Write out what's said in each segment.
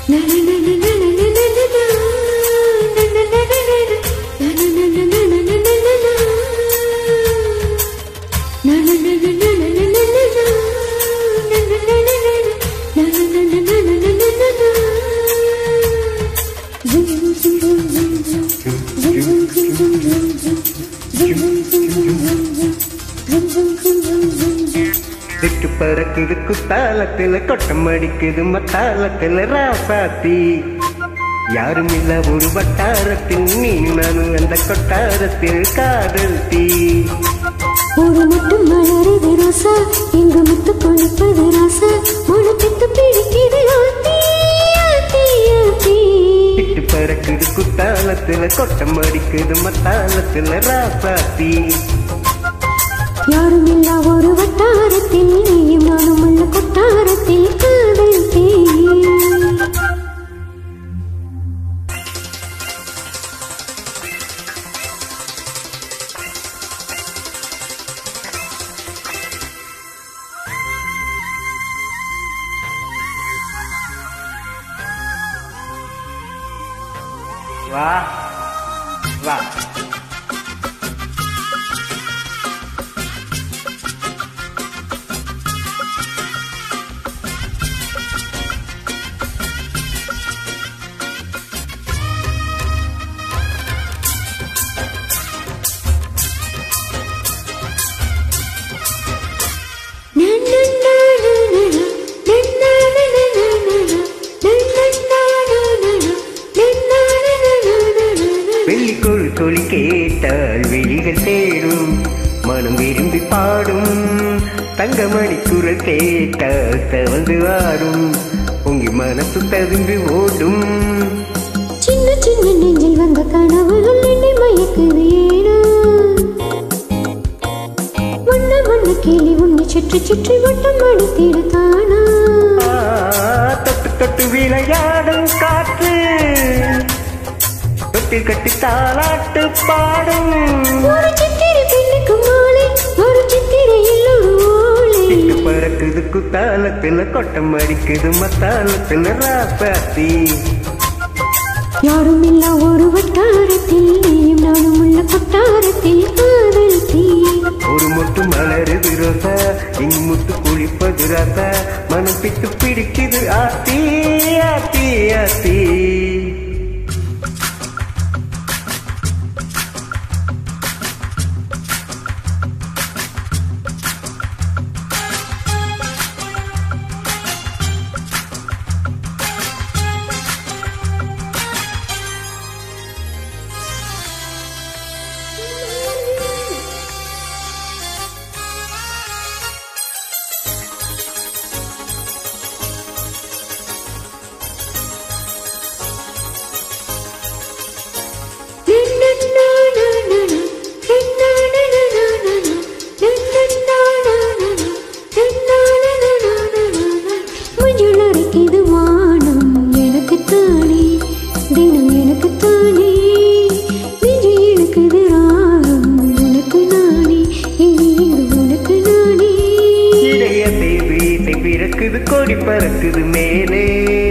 விட்டு பறக்குது குத்தாலத்துல கொட்டம் அடிக்குது மத்தாலத்துல ராசாத்தி யாரும் இல்ல ஒரு வட்டாரத்தில் நீ நானும் அந்த கொட்டாரத்தில் காதல் தீ ஒரு மட்டும் மலருது ரோசா எங்கு முத்து கொழுப்பது ராசா உனக்கு பிடிக்குது ஆத்தி ஆத்தி ஆத்தி விட்டு பறக்குது குத்தாலத்துல கொட்டம் அடிக்குது மத்தாலத்துல ராசாத்தி யாரும் இல்லா ஒரு வட்டாரத்தில் நீயும் நானும் உள்ள கொட்டாரத்தில் காதல் தீ வா வா வெள்ளிக்கொழு தொழி கேட்டால் வெளிகள் தேடும் மனம் விரும்பி பாடும் தங்கமணி குரல் கேட்டால் தவந்து ஆடும் உங்கி மனசு ததும்பி ஓடும் சின்ன சின்ன நெஞ்சில் வந்த கனவுகள் என்னை மயக்குது ஏனோ வண்ண வண்ண கிளி உன்னை சுற்றி சுற்றி வட்டம் அடித்திட காணா ஆ, தொட்டு தொட்டு விளையாடும் காற்று தொட்டி கட்டி தாளாட்டு பாடும் ஒரு சித்திரை பெண்ணுக்கு மாலை ஒரு சித்திரையில் ஒரு ஓலை இட்டு பறக்குது குத்தாலத்துல கொட்டம் அடிக்குது மத்தாலத்துல ராசாத்தி யாரும் இல்லா ஒரு வட்டாரத்தில் நீயும் நானும் உள்ள கொட்டாரத்தில் காதல் தீ ஒரு முட்டு மலருது ரோசா இங்கு முத்து குளிப்பது ராசா மனம் பித்து பிடிக்குது ஆத்தி ஆத்தி ஆத்தி மஞ்சளரைக்குது வானம் எனக்கு தானே தினம் எனக்கு தானே நெஞ்சு இழுக்குது ராகம் உனக்கு நானே இனி இது உனக்கு நானே இடைய தேவி இசை பிறக்குது கொடி பறக்குது மேலே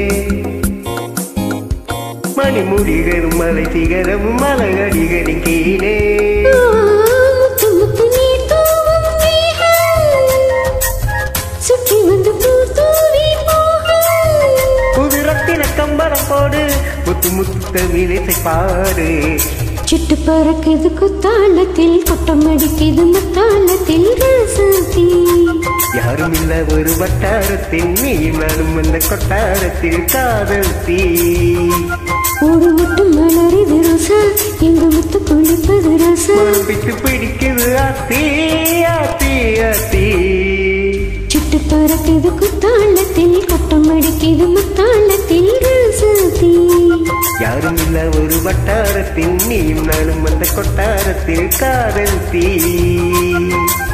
மணிமுடிகளும் மலை சிகரமும் மலகடிகளின் கீழே முத்து முத்து நீர் தூவும் மேகம் சுற்றி வந்து பூ தூவி போகும் புதுரத்தின கம்பரம் போடு முத்து முத்து தமிழிசை பாடு சிட்டு பறக்குது குத்தாலத்தில் கொட்டம் அடிக்குது முத்தாலத்தில் ரசத்தி யாரும் இல்ல ஒரு வட்டாரத்தில் நீ நானும் அந்த கொட்டாரத்தில் காதல் தீ ஒரு மட்டும் மலருது ரோசா எங்க முத்து குளிப்பது ரசா மனம் பித்து பிடிக்குது ஆத்தி ஆத்தி ஆத்தி சிட்டு பறக்குது குத்தாலத்தில் கொட்டம் அடிக்குது முத்தாலத்தில் ரசத்தி யாரும் இல்ல ஒரு வட்டாரத்தில் நீ நானும் அந்த கொட்டாரத்தில் காதல் தீ